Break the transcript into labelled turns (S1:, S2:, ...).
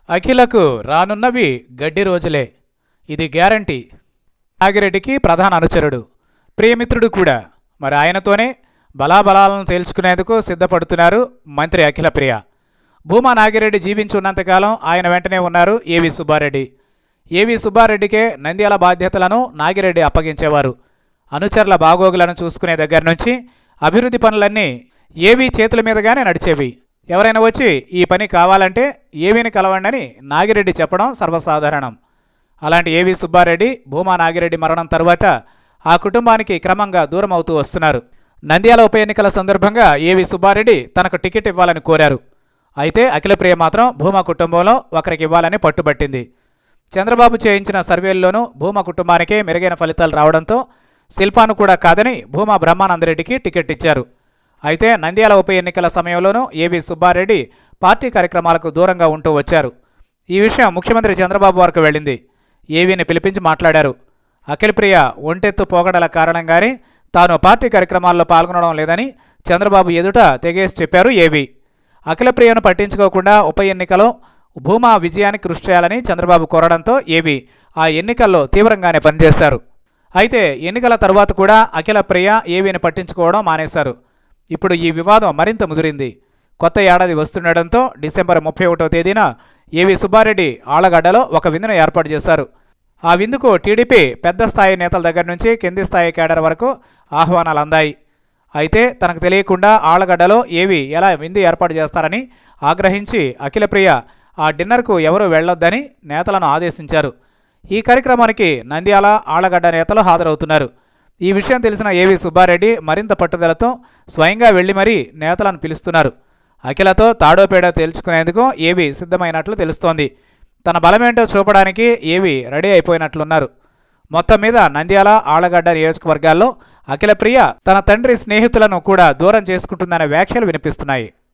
S1: అఖిలకు రానున్నవి గడ్డి రోజులే ఇది గ్యారంటీ నాగిరెడ్డికి ప్రధాన అనుచరుడు ప్రియమిత్రుడు కూడా మరి ఆయనతోనే బలాబలాలను తేల్చుకునేందుకు సిద్ధపడుతున్నారు మంత్రి అఖిల ప్రియ భూమా నాగిరెడ్డి జీవించి ఉన్నంతకాలం ఆయన వెంటనే ఉన్నారు ఏవి సుబ్బారెడ్డి ఏవి సుబ్బారెడ్డికే నంద్యాల బాధ్యతలను నాగిరెడ్డి అప్పగించేవారు అనుచరుల బాగోగులను చూసుకునే దగ్గర నుంచి అభివృద్ధి పనులన్నీ ఏవి చేతుల మీదుగానే నడిచేవి ఎవరైనా వచ్చి ఈ పని కావాలంటే ఏవిని కలవండని నాగిరెడ్డి చెప్పడం సర్వసాధారణం అలాంటి ఏవి సుబ్బారెడ్డి భూమా నాగిరెడ్డి మరణం తరువాత ఆ కుటుంబానికి క్రమంగా దూరం అవుతూ వస్తున్నారు నంద్యాల ఉప ఎన్నికల సందర్భంగా ఏవి సుబ్బారెడ్డి తనకు టికెట్ ఇవ్వాలని కోరారు అయితే అఖిలప్రియ మాత్రం భూమా కుటుంబంలో ఒకరికి ఇవ్వాలని పట్టుబట్టింది చంద్రబాబు చేయించిన సర్వేల్లోనూ భూమా కుటుంబానికే మెరుగైన ఫలితాలు రావడంతో శిల్పాను కూడా కాదని భూమా బ్రహ్మానందరెడ్డికి టికెట్ ఇచ్చారు అయితే నంద్యాల ఉప ఎన్నికల సమయంలోనూ ఏవి సుబ్బారెడ్డి పార్టీ కార్యక్రమాలకు దూరంగా ఉంటూ వచ్చారు ఈ విషయం ముఖ్యమంత్రి చంద్రబాబు వరకు వెళ్ళింది ఏవీని పిలిపించి మాట్లాడారు అఖిలప్రియ ఒంటెత్తు పోగడల కారణంగానే తాను పార్టీ కార్యక్రమాల్లో పాల్గొనడం లేదని చంద్రబాబు ఎదుట తెగేసి చెప్పారు ఏవి అఖిలప్రియను పట్టించుకోకుండా ఉప ఎన్నికలో భూమా విజయానికి కృషి చేయాలని చంద్రబాబు కోరడంతో ఏవి ఆ ఎన్నికల్లో తీవ్రంగానే పనిచేశారు అయితే ఎన్నికల తరువాత కూడా అఖిల ప్రియ ఏవీని పట్టించుకోవడం మానేశారు ఇప్పుడు ఈ వివాదం మరింత ముదిరింది కొత్త ఏడాది వస్తుండటంతో డిసెంబర్ ముప్పై ఒకటో తేదీన ఏవి సుబ్బారెడ్డి ఆళ్లగడ్డలో ఒక విందును ఏర్పాటు చేశారు ఆ విందుకు టీడీపీ పెద్ద స్థాయి నేతల దగ్గర నుంచి కింది స్థాయి కేడర్ వరకు ఆహ్వానాలు అందాయి అయితే తనకు తెలియకుండా ఆళ్లగడ్డలో ఏవి ఎలా విందు ఏర్పాటు చేస్తారని ఆగ్రహించి అఖిలప్రియ ఆ డిన్నర్కు ఎవరూ వెళ్ళొద్దని నేతలను ఆదేశించారు ఈ కార్యక్రమానికి నంద్యాల ఆళ్లగడ్డ నేతలు హాజరవుతున్నారు ఈ విషయం తెలిసిన ఏవి సుబ్బారెడ్డి మరింత పట్టుదలతో స్వయంగా వెళ్లి మరీ నేతలను పిలుస్తున్నారు అఖిలతో తాడోపేడో తేల్చుకునేందుకు ఏవి సిద్ధమైనట్లు తెలుస్తోంది తన బలమేంటో చూపడానికి ఏవి రెడీ అయిపోయినట్లున్నారు మొత్తం మీద నంద్యాల ఆళ్లగడ్డ నియోజకవర్గాల్లో అఖిల ప్రియ తన తండ్రి స్నేహితులను కూడా దూరం చేసుకుంటుందనే వ్యాఖ్యలు వినిపిస్తున్నాయి